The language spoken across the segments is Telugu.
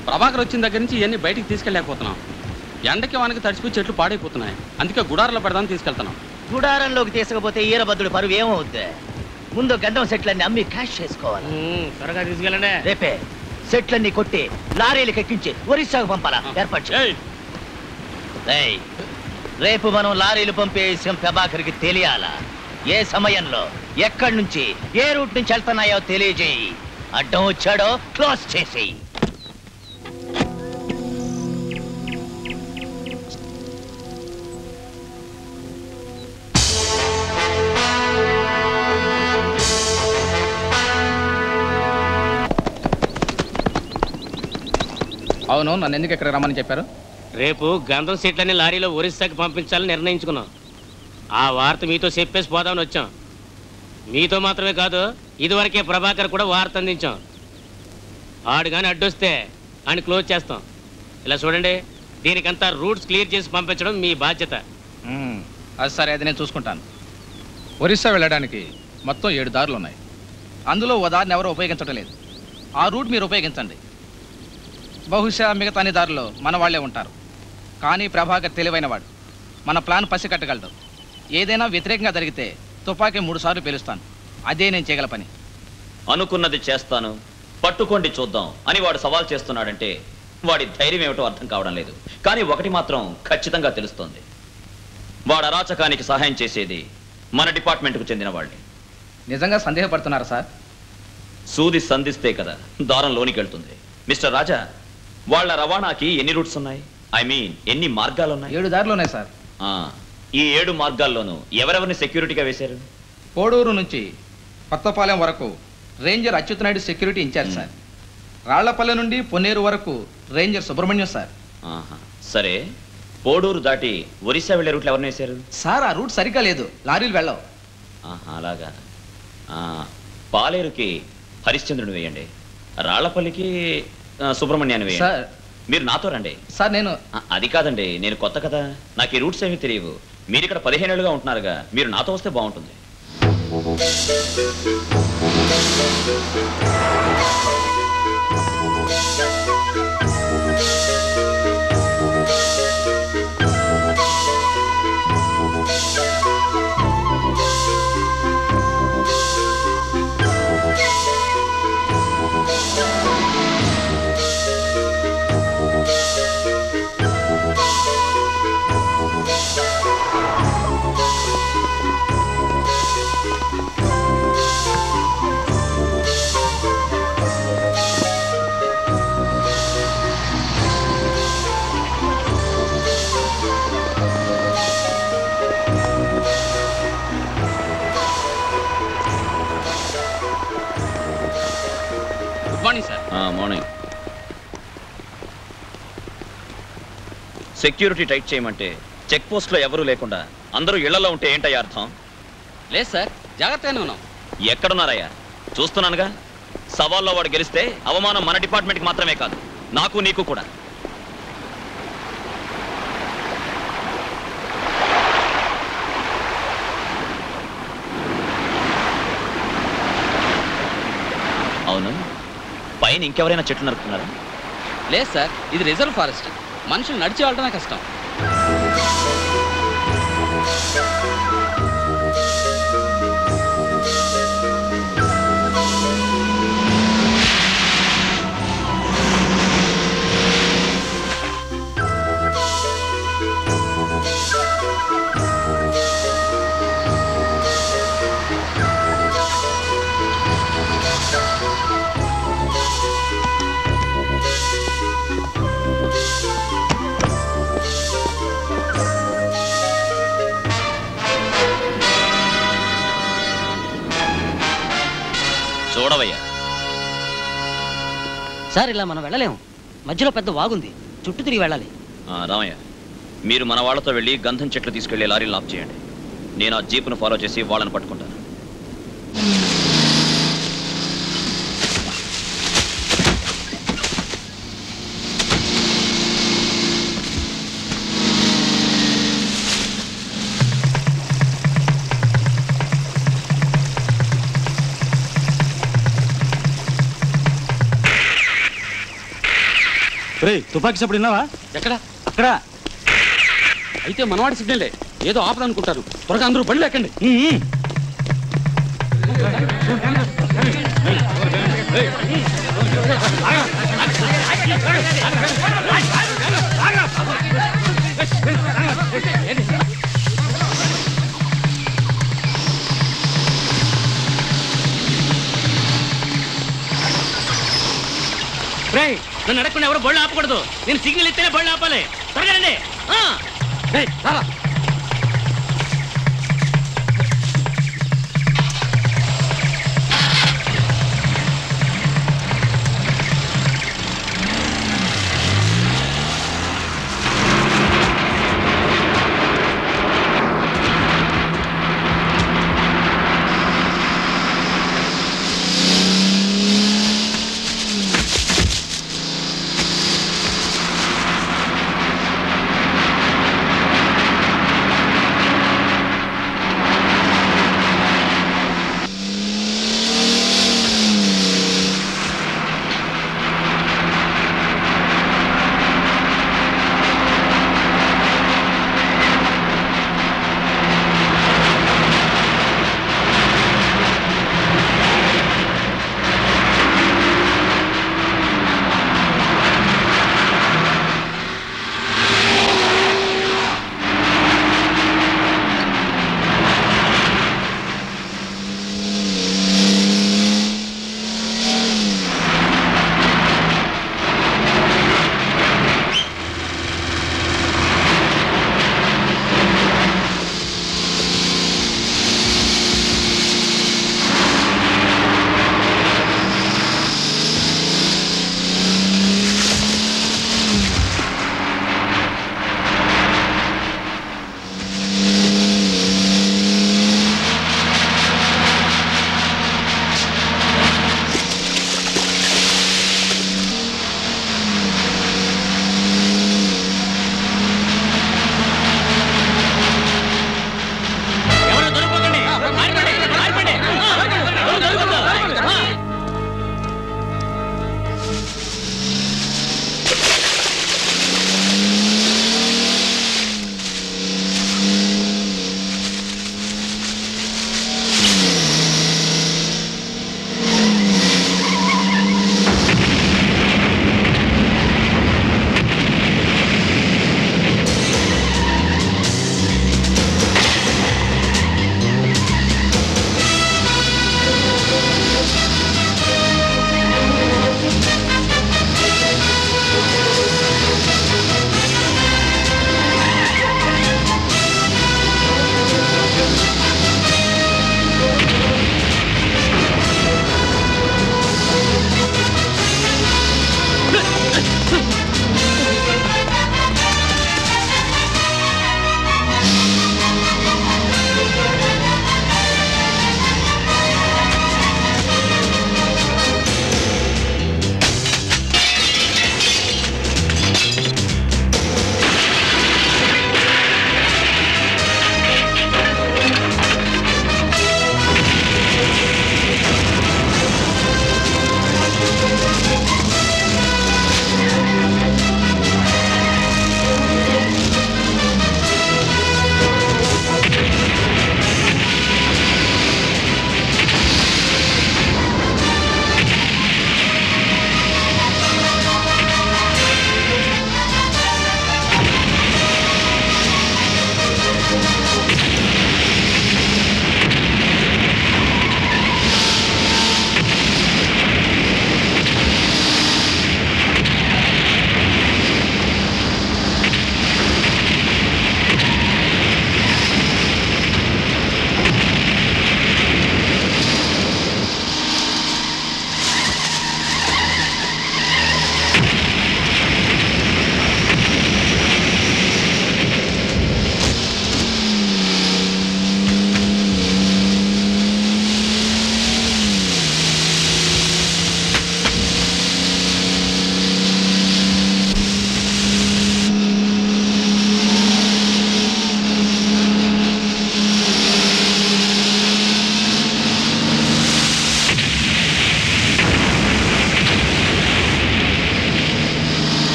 ప్రభాకర్ వచ్చిన దగ్గర నుంచి ఇవన్నీ బయటికి తీసుకెళ్ళలేకపోతున్నాం ఎండకి వానకి తడిచిపోయి చెట్లు పాడైపోతున్నాయి అందుకే గుడారంలో పెడదామని తీసుకెళ్తున్నాం గుడారంలోకి తీసుకపోతే ఈరభద్రుడి పరువు ఏమవుద్ది ముందు గడ్డం సెట్లన్నీ అమ్మి క్యాష్ చేసుకోవాలి త్వరగా తీసుకెళ్ళండి రేపే సెట్లన్నీ కొట్టి లారీలకు ఎక్కించి ఒరిస్సాకు పంపాలా ఏర్పాటు చేయి. రేయ్, రేపు మనం లారీలు పంపే విషయం ప్రభాకర్కి తెలియాలా ఏ సమయంలో ఎక్కడి నుంచి ఏ రూట్ నుంచి వెళ్తున్నాయో తెలియజేయి అడ్డం వచ్చాడో క్లోజ్ చేసేయి అవును నన్ను ఎందుకు ఇక్కడ రమ్మని చెప్పారు రేపు గంధం సీట్లని లారీలో ఒరిస్సాకి పంపించాలని నిర్ణయించుకున్నాం ఆ వార్త మీతో చెప్పేసి పోదామని వచ్చాం మీతో మాత్రమే కాదు ఇదివరకే ప్రభాకర్ కూడా వార్త అందించాం ఆడు కానీ అడ్డొస్తే అని క్లోజ్ చేస్తాం ఇలా చూడండి దీనికంతా రూట్స్ క్లియర్ చేసి పంపించడం మీ బాధ్యత మ్మ్. అది సరే అది నేను చూసుకుంటాను ఒరిస్సా వెళ్ళడానికి మొత్తం ఏడు దారులు ఉన్నాయి అందులో ఓ దారిని ఎవరు ఉపయోగించడం లేదు ఆ రూట్ మీరు ఉపయోగించండి బహుశా మిగతా అన్ని దారుల్లో మన వాళ్ళే ఉంటారు కానీ ప్రభాకర్ తెలివైనవాడు మన ప్లాన్ పసికట్టగలడు ఏదైనా వ్యతిరేకంగా జరిగితే తుపాకీ మూడు సార్లు పేలుస్తాను అదే నేను చేయగల పని అనుకున్నది చేస్తాను పట్టుకోండి చూద్దాం అని వాడు సవాల్ చేస్తున్నాడంటే వాడి ధైర్యం ఏమిటో అర్థం కావడం లేదు కానీ ఒకటి మాత్రం ఖచ్చితంగా తెలుస్తోంది వాడు అరాచకానికి సహాయం చేసేది మన డిపార్ట్మెంట్కు చెందిన వాళ్ళే నిజంగా సందేహపడుతున్నారా సార్ సూది సంధిస్తే కదా దారం లోనికి వెళ్తుంది మిస్టర్ రాజా వాళ్ళ రవాణాకి ఎన్ని రూట్స్ ఉన్నాయి ఐ మీన్ ఎన్ని మార్గాలు ఉన్నాయి ఏడు దారులు ఉన్నాయి సార్ ఆ, ఈ ఏడు మార్గాల్లోనూ ఎవరెవరిని సెక్యూరిటీగా వేశారు కోడూరు నుంచి కొత్తపాలెం వరకు ranger Achyutanaidu security in-charge sir Rallapalle నుండి పొన్నేరు వరకు రేంజర్ సుబ్రహ్మణ్యం సార్ ఆహా. సరే పోడూరు దాటి ఒరిస్సా వెళ్ళే రూట్లు ఎవరిని వేశారు సార్ ఆ రూట్ సరిగ్గా లేదు లారీలు వెళ్ళవు ఆహా, అలాగా ఆ, పాలేరుకి హరిశ్చంద్రుని వేయండి రాళ్లపల్లికి ఆ, సుబ్రహ్మణ్యాన్ని వేయండి సార్ మీరు నాతో రండి సార్ నేను ఆ, అది కాదండి నేను కొత్త కదా నాకు ఈ రూట్స్ ఏమీ తెలియవు మీరు ఇక్కడ పదిహేనేళ్ళుగా ఉంటున్నారుగా మీరు నాతో వస్తే బాగుంటుంది good morning sir morning security tight చేయమంటే చెక్ పోస్ట్లో ఎవరూ లేకుండా అందరూ ఇళ్లలో ఉంటే ఏంటయ్యా అర్థం లేదు సార్ జాగ్రత్తగానే ఉన్నాం ఎక్కడున్నారయ్యా చూస్తున్నానుగా సవాల్లో వాడు గెలిస్తే అవమానం మన డిపార్ట్మెంట్కి మాత్రమే కాదు నాకు నీకు కూడా అవును పైన ఇంకెవరైనా చెట్లు నరుకుతున్నారా లేదు సార్ ఇది రిజర్వ్ ఫారెస్ట్ మనుషులు నడిచి వెళ్ళడమే కష్టం చూడవయ్యా సార్ ఇలా మనం వెళ్ళలేము మధ్యలో పెద్ద వాగుంది చుట్టూ తిరిగి వెళ్ళాలి ఆ, రామయ్య మీరు మన వాళ్ళతో వెళ్ళి గంధం చెట్లు తీసుకెళ్లి లారీలు ఆఫ్ చేయండి నేను ఆ జీపును ఫాలో చేసి వాళ్ళని పట్టుకుంటాను తుపాకీ సప్పుడు విన్నావా ఎక్కడ అక్కడ అయితే మనవాడి సిగ్నలే ఏదో ఆపదనుకుంటారు త్వరగా అందరూ బండి లేకండి రేయ్ నన్ను అడగకుండా ఎవరు బళ్ళు ఆపకూడదు నేను సిగ్నల్ ఇస్తేనే బళ్ళు ఆపాలి త్వరగా రండి ఆ. ఏయ్, రారా. ఆ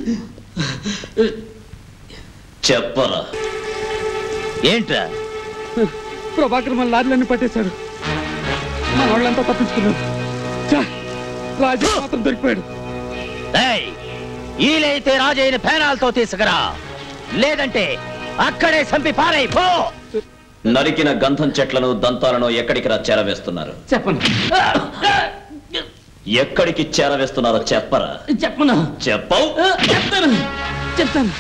చెప్పరా ఏంట్రా ప్రభాకర్ మన లారీలన్నీ పట్టేశారు మన వాళ్ళంతా తప్పించుకున్నారు ఛ! రాజు మాత్రం దొరికిపోయాడు ఏయ్, వీలైతే రాజయ్యని పేనాలతో తీసుకురా లేదంటే అక్కడే చంపి పారై పో నరికిన గంధం చెట్లను దంతాలను ఎక్కడికి రా చేరవేస్తున్నారు చెప్పను ఎక్కడికి చేరవేస్తున్నారో చెప్పరా చెప్పను చెప్పవు చెప్తాను చెప్తాను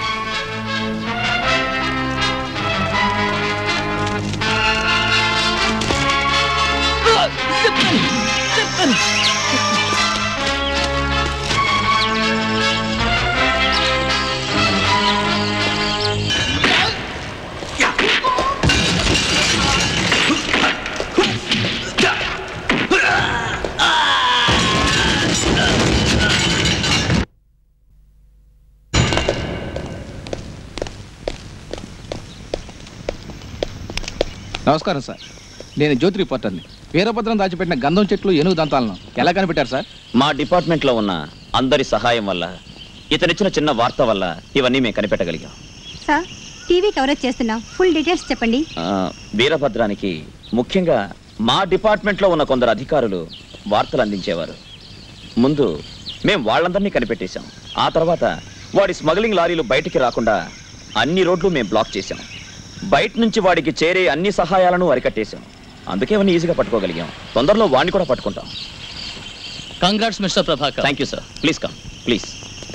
నమస్కారం సార్ నేను జ్యోతి రిపోర్టర్ని వీరభద్రం దాచిపెట్టిన గంధం చెట్లు ఏనుగు దంతాలను ఎలా కనిపెట్టారు సార్ మా డిపార్ట్మెంట్ లో ఉన్న అందరి సహాయం వల్ల ఇతనిచ్చిన చిన్న వార్త వల్ల ఇవన్నీ మేము కనిపెట్టగలిగాం సార్ టీవీ కవరేజ్ చేస్తున్నాం ఫుల్ డీటెయిల్స్ చెప్పండి ఆ, వీరభద్రానికి ముఖ్యంగా మా డిపార్ట్మెంట్ లో ఉన్న కొందరు అధికారులు వార్తలు అందించేవారు ముందు మేం వాళ్ళందరినీ కనిపెట్టేశాం ఆ తర్వాత వాడి స్మగ్లింగ్ లారీలు బయటికి రాకుండా అన్ని రోడ్లు మేము బ్లాక్ చేశాం బయట నుంచి వాడికి చేరే అన్ని సహాయాలను అరికట్టేశాం అందుకే అవన్నీ ఈజీగా పట్టుకోగలిగాం తొందరలో వాడిని కూడా పట్టుకుంటాం congrats mister Prabhakar thank you sir please come please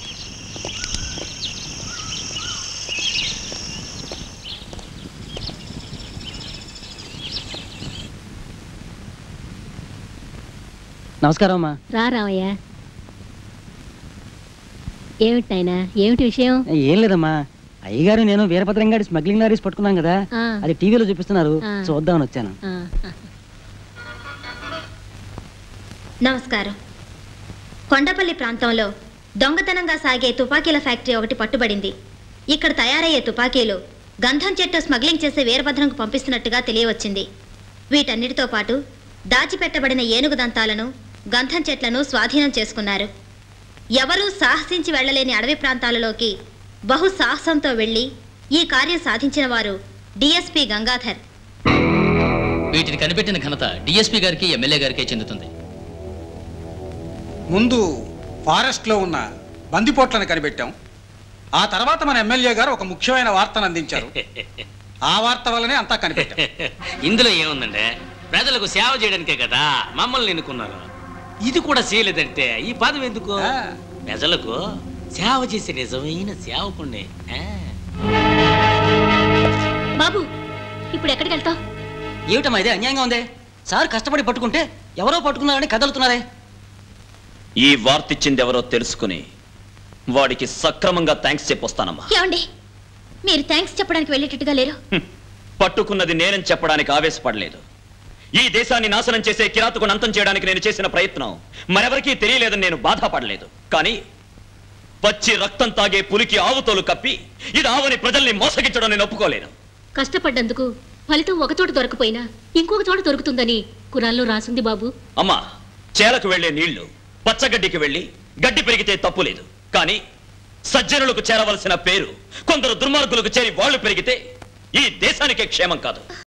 నమస్కారం అమ్మా రా రావయ్య ఏమిటి నాయనా ఏమిటి విషయం ఏం లేదమ్మా అయ్యగారు నేను వీరభద్రం గారి స్మగ్లింగ్ లారీస్ పట్టుకున్నాం కదా ఆ. అది టీవీలో చూపిస్తున్నారు ఆ. చూద్దామని వచ్చాను ఆ, నమస్కారం కొండపల్లి ప్రాంతంలో దొంగతనంగా సాగే తుపాకీల ఫ్యాక్టరీ ఒకటి పట్టుబడింది ఇక్కడ తయారయ్యే తుపాకీలు గంధం చెట్టు స్మగ్లింగ్ చేసే వీరభద్రంకు పంపిస్తున్నట్టుగా తెలియవచ్చింది వీటన్నిటితో పాటు దాచిపెట్టబడిన ఏనుగు దంతాలను గంధం చెట్లను స్వాధీనం చేసుకున్నారు ఎవరూ సాహసించి వెళ్ళలేని అడవి ప్రాంతాలలోకి బహు సాహసంతో వెళ్ళి ఈ కార్యం సాధించిన వారు డిఎస్పి గంగాధర్ వీటిని కనిపెట్టిన ఘనత డిఎస్పీ గారికి ఎమ్మెల్యే గారికే చెందుతుంది ముందు ఫారెస్ట్లో ఉన్న బందిపోట్లను కనిపెట్టాం ఆ తర్వాత మన ఎమ్మెల్యే గారు ఒక ముఖ్యమైన వార్తను అందించారు ఆ వార్త వల్లనే అంతా కనిపెట్టాం ఇందులో ఏముందండి ప్రజలకు సేవ చేయడానికే కదా మమ్మల్ని ఎన్నుకున్నారు ఇది కూడా చేయలేదంటే ఈ పదవి ఎందుకు ఆ. ప్రజలకు సేవ చేసే నిజమైన సేవకుండే ఆ. బాబు ఇప్పుడు ఎక్కడికి వెళ్తావు ఏమిటమ్మా ఇదే అన్యాయంగా ఉంది సార్ కష్టపడి పట్టుకుంటే ఎవరో పట్టుకున్నారని కదలుతున్నారే ఈ వార్త ఇచ్చింది ఎవరో తెలుసుకుని వాడికి సక్రమంగా థ్యాంక్స్ చెప్పొస్తానమ్మా ఏమండి మీరు థ్యాంక్స్ చెప్పడానికి వెళ్ళేటట్టుగా లేరు హ్మ్. పట్టుకున్నది నేనని చెప్పడానికి ఆవేశపడలేదు ఈ దేశాన్ని నాశనం చేసే కిరాతకుని అంతం చేయడానికి నేను చేసిన ప్రయత్నం మరెవరికీ తెలియలేదని నేను బాధపడలేదు కానీ పచ్చి రక్తం తాగే పులికి ఆవుతోలు కప్పి ఇది ఆవని ప్రజల్ని మోసగించడం నేను ఒప్పుకోలేను కష్టపడ్డందుకు ఫలితం ఒక చోట దొరకపోయినా ఇంకొక చోట దొరుకుతుందని కురాల్లో రాసింది బాబు అమ్మా చేలకు వెళ్లే నీళ్లు పచ్చగడ్డికి వెళ్ళి గడ్డి పెరిగితే తప్పు లేదు కానీ సజ్జనులకు చేరవలసిన పేరు కొందరు దుర్మార్గులకు చేరి వాళ్ళు పెరిగితే ఈ దేశానికే క్షేమం కాదు